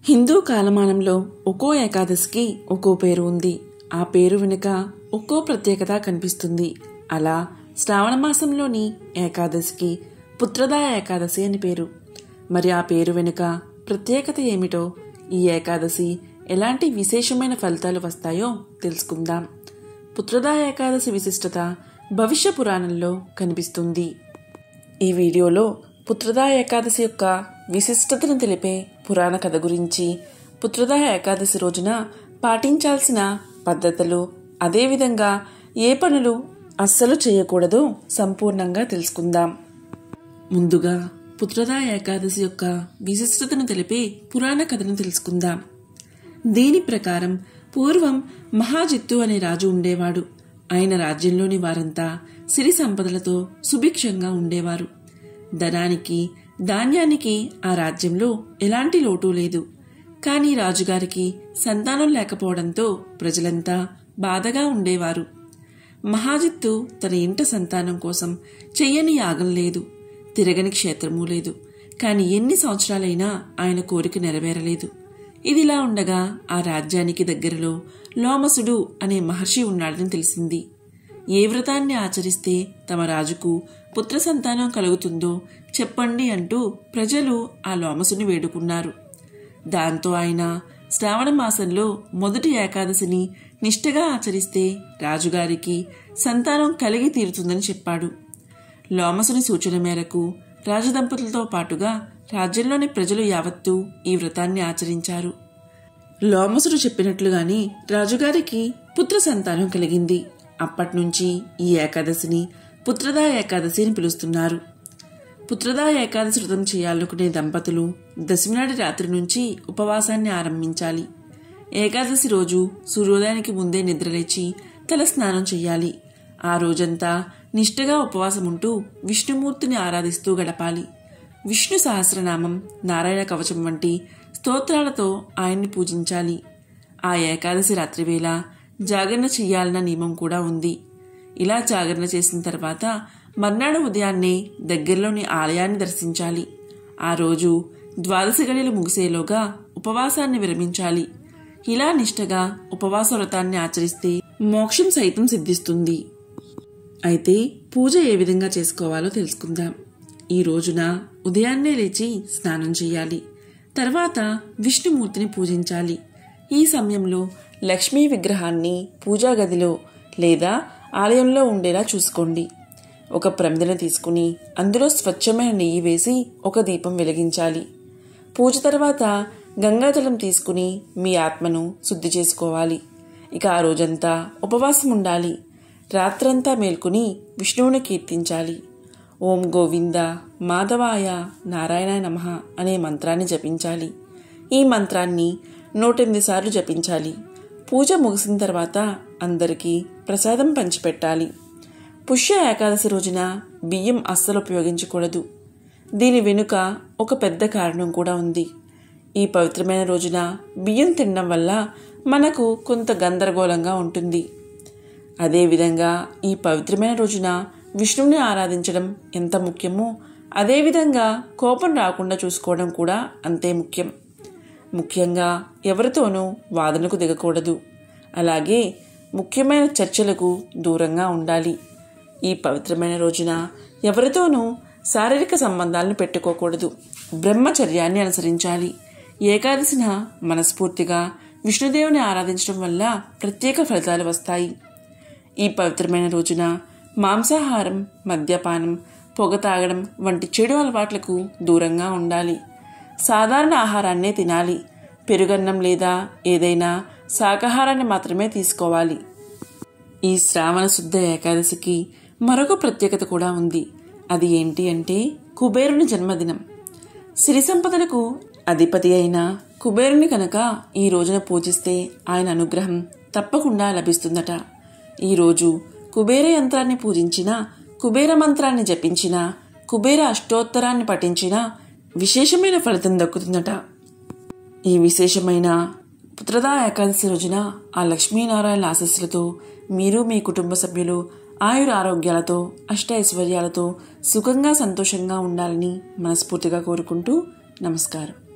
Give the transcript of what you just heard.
హిందూ కాలమానంలో ఒక్కో ఏకాదశికి ఒక్కో పేరు ఉంది ఆ పేరు వెనుక ఒక్కో ప్రత్యేకత కనిపిస్తుంది అలా శ్రావణ మాసంలోని ఏకాదశికి పుత్రదా ఏకాదశి అని పేరు మరి ఆ పేరు వెనుక ప్రత్యేకత ఏమిటో ఈ ఏకాదశి ఎలాంటి విశేషమైన ఫలితాలు వస్తాయో తెలుసుకుందాం పుత్రదా ఏకాదశి విశిష్టత భవిష్య పురాణంలో కనిపిస్తుంది ఈ వీడియోలో పుత్రదా ఏకాదశి యొక్క విశిష్టతను తెలిపే పురాణ కథ గురించి పుత్రదా ఏకాదశి రోజున పాటించాల్సిన పద్ధతులు అదేవిధంగా ఏ పనులు అస్సలు చేయకూడదో సంపూర్ణంగా తెలుసుకుందాం ముందుగా పుత్రదా ఏకాదశి యొక్క విశిష్టతను తెలిపే పురాణ కథను తెలుసుకుందాం దీని ప్రకారం పూర్వం మహాజిత్తు అనే రాజు ఉండేవాడు ఆయన రాజ్యంలోని వారంతా సిరి సంపదలతో సుభిక్షంగా ఉండేవారు ధనానికి ధాన్యానికి ఆ రాజ్యంలో ఎలాంటి లోటు లేదు కానీ రాజుగారికి సంతానం లేకపోవడంతో ప్రజలంతా బాధగా ఉండేవారు మహాజిత్తు తన ఇంట సంతానం కోసం చెయ్యని యాగం లేదు తిరగని క్షేత్రమూ లేదు కాని ఎన్ని సంవత్సరాలైనా ఆయన కోరిక నెరవేరలేదు ఇదిలా ఉండగా ఆ రాజ్యానికి దగ్గరలో లోమసుడు అనే మహర్షి ఉన్నాడని తెలిసింది ఏ వ్రతాన్ని ఆచరిస్తే తమ రాజుకు పుత్ర సంతానం కలుగుతుందో చెప్పండి అంటూ ప్రజలు ఆ లోమసుని వేడుకున్నారు దాంతో ఆయన శ్రావణ మాసంలో మొదటి ఏకాదశిని నిష్ఠగా ఆచరిస్తే రాజుగారికి సంతానం కలిగి తీరుతుందని చెప్పాడు లోమసుని సూచన మేరకు రాజదంపతులతో పాటుగా రాజ్యంలోని ప్రజలు యావత్తూ ఈ వ్రతాన్ని ఆచరించారు లోమసుడు చెప్పినట్లుగానే రాజుగారికి పుత్ర సంతానం కలిగింది అప్పట్నుంచి ఈ ఏకాదశిని పుత్రదా ఏకాదశి అని పిలుస్తున్నారు పుత్రదా ఏకాదశి వ్రతం చేయాలనుకునే దంపతులు దశమినాటి రాత్రి నుంచి ఉపవాసాన్ని ఆరంభించాలి ఏకాదశి రోజు సూర్యోదయానికి ముందే నిద్రలేచి తల స్నానం చేయాలి ఆ రోజంతా నిష్ఠగా ఉపవాసం ఉంటూ విష్ణుమూర్తిని ఆరాధిస్తూ గడపాలి విష్ణు సహస్రనామం నారాయణ కవచం వంటి స్తోత్రాలతో ఆయన్ని పూజించాలి ఆ ఏకాదశి రాత్రివేళ జాగరణ చెయ్యాలన్న నియమం కూడా ఉంది ఇలా జాగరణ చేసిన తర్వాత మర్నాడు ఉదయాన్నే దగ్గరలోని ఆలయాన్ని దర్శించాలి ఆ రోజు ద్వాదశి గడియలు ముగిసేలోగా ఉపవాసాన్ని విరమించాలి ఇలా నిష్ఠగా ఉపవాస వ్రతాన్ని ఆచరిస్తే మోక్షం సైతం సిద్ధిస్తుంది అయితే పూజ ఏ విధంగా చేసుకోవాలో తెలుసుకుందాం ఈ రోజున ఉదయాన్నే లేచి స్నానం చేయాలి తర్వాత విష్ణుమూర్తిని పూజించాలి ఈ సమయంలో లక్ష్మీ విగ్రహాన్ని పూజా గదిలో లేదా ఆలయంలో ఉండేలా చూసుకోండి ఒక ప్రమిదను తీసుకుని అందులో స్వచ్ఛమైన నెయ్యి వేసి ఒక దీపం వెలిగించాలి పూజ తర్వాత గంగాజలం తీసుకుని మీ ఆత్మను శుద్ధి చేసుకోవాలి ఇక ఆ రోజంతా ఉపవాసం ఉండాలి రాత్రంతా మేల్కొని విష్ణువుని కీర్తించాలి ఓం గోవింద మాధవాయ నారాయణ నమః అనే మంత్రాన్ని జపించాలి ఈ మంత్రాన్ని నూటెనిమిది సార్లు జపించాలి పూజ ముగిసిన తర్వాత అందరికీ ప్రసాదం పంచిపెట్టాలి పుష్య ఏకాదశి రోజున బియ్యం అస్సలు ఉపయోగించకూడదు దీని వెనుక ఒక పెద్ద కారణం కూడా ఉంది ఈ పవిత్రమైన రోజున బియ్యం తినడం వల్ల మనకు కొంత గందరగోళంగా ఉంటుంది అదేవిధంగా ఈ పవిత్రమైన రోజున విష్ణువుని ఆరాధించడం ఎంత ముఖ్యమో అదేవిధంగా కోపం రాకుండా చూసుకోవడం కూడా అంతే ముఖ్యం ముఖ్యంగా ఎవరితోనూ వాదనకు దిగకూడదు అలాగే ముఖ్యమైన చర్చలకు దూరంగా ఉండాలి ఈ పవిత్రమైన రోజున ఎవరితోనూ శారీరక సంబంధాలను పెట్టుకోకూడదు బ్రహ్మచర్యాన్ని అనుసరించాలి ఏకాదశిన మనస్ఫూర్తిగా విష్ణుదేవుని ఆరాధించడం వల్ల ప్రత్యేక ఫలితాలు వస్తాయి ఈ పవిత్రమైన రోజున మాంసాహారం మద్యపానం పొగ తాగడం వంటి చెడు అలవాట్లకు దూరంగా ఉండాలి సాధారణ ఆహారాన్నే తినాలి పెరుగన్నం లేదా ఏదైనా శాకాహారాన్ని మాత్రమే తీసుకోవాలి ఈ శ్రావణ శుద్ధ ఏకాదశికి మరొక ప్రత్యేకత కూడా ఉంది అది ఏంటి అంటే కుబేరుని జన్మదినం సిరి సంపదలకు అధిపతి అయిన కుబేరుని కనుక ఈ రోజున పూజిస్తే ఆయన అనుగ్రహం తప్పకుండా లభిస్తుందట ఈరోజు కుబేర యంత్రాన్ని పూజించిన కుబేర మంత్రాన్ని జపించిన కుబేర అష్టోత్తరాన్ని పఠించిన విశేషమైన ఫలితం దక్కుతుందట ఈ విశేషమైన పుత్రదా ఏకాదశి రోజున ఆ లక్ష్మీనారాయణ ఆశస్సులతో మీరు మీ కుటుంబ సభ్యులు ఆయుర ఆరోగ్యాలతో అష్ట ఐశ్వర్యాలతో సుఖంగా సంతోషంగా ఉండాలని మనస్ఫూర్తిగా కోరుకుంటూ నమస్కారం